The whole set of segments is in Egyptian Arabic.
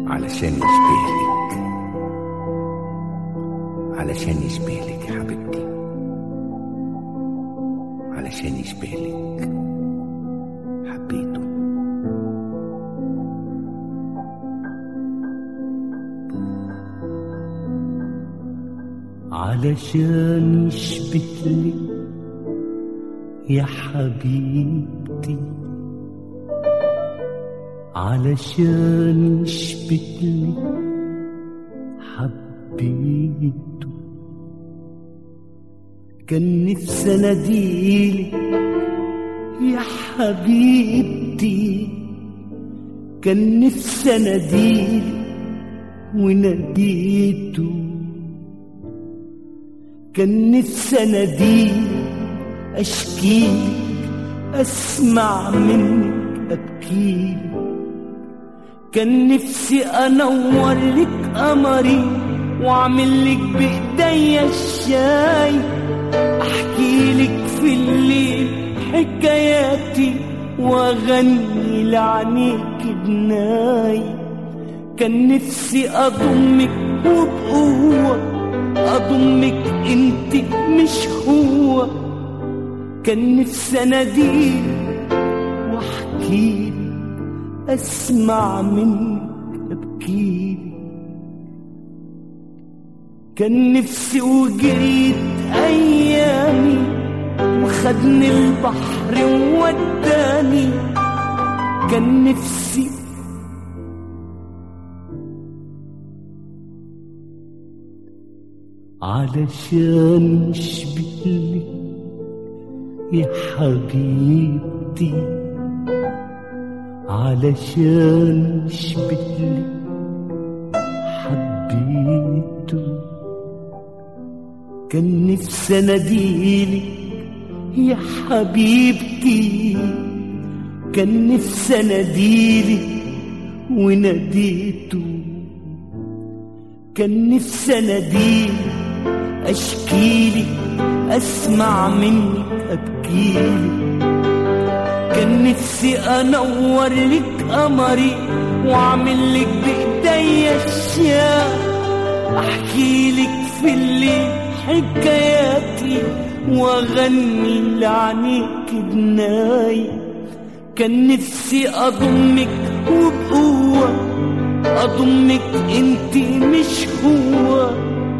علشان يشبهلك علشان يشبهلك يا حبيبتي علشان يشبهلك حبيته علشان يشبهلك يا حبيبتي علشان يشبهلك حبيته كان نفسي اناديلك يا حبيبتي كان نفسي اناديلك وناديته كان نفسي اناديلك اشكيلك اسمع منك ابكيلك كان نفسي انور لك قمري واعمل لك بايديا الشاي احكي لك في الليل حكاياتي واغني لعنيك بناي كان نفسي اضمك وبقوه اضمك انت مش هو كان نفسي اناديلك واحكيلك اسمع منك ابكيلك كان نفسي وجريت ايامي وخدني البحر ووداني كان نفسي علشان اشبهلك يا حبيبتي علشان اشبهلك حبيته كان نفسي اناديلك يا حبيبتي كان نفسي اناديلك وناديته كان نفسي اناديلك اشكيلك اسمع منك ابكيلك كان نفسي انور لك قمري واعمل لك بايديا اشياء احكي لك في الليل حكاياتي واغني لعنيك بناي كان نفسي اضمك وبقوه اضمك انت مش هو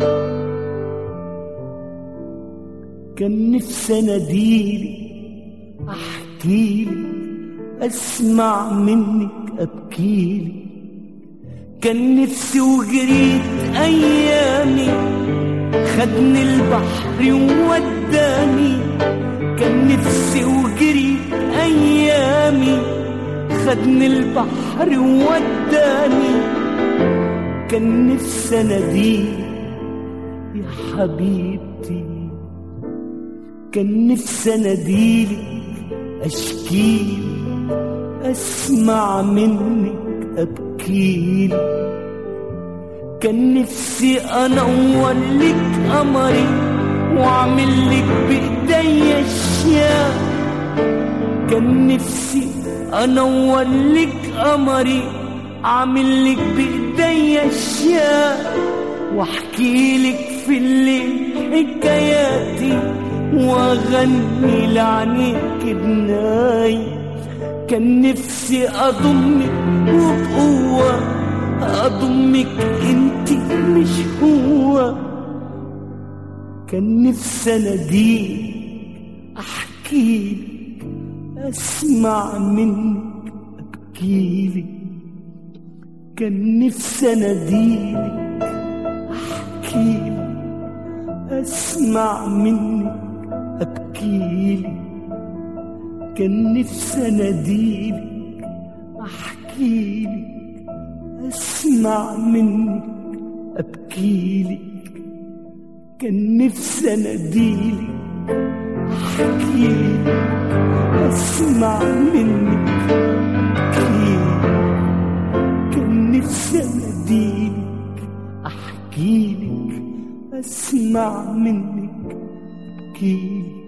كان نفسي اناديلك احكيلك اسمع منك ابكيلك كان نفسي وجريت ايامي خدني البحر ووداني كان نفسي وجريت ايامي خدني البحر ووداني كان نفسي اناديلك يا حبيبتي كان نفسي اناديلك اشكيلك اسمع منك ابكيلك كان نفسي انور لك قمري واعمل لك بايديا اشياء كان نفسي انور لك قمري اعمل لك بايديا اشياء واحكي لك في الليل حكاياتي واغني لعنيك بناي كان نفسي اضمك وبقوه اضمك انت مش هو كان نفسي اناديك احكيلك اسمع منك ابكيلك كان نفسي اناديلك احكيلك اسمع منك ابكيلك كان نفسي اناديلك احكيلك اسمع منك ابكيلك كان نفسي اناديلك احكيلك اسمع منك ابكيلك كان نفسي اناديلك احكيلك اسمع منك ابكيلك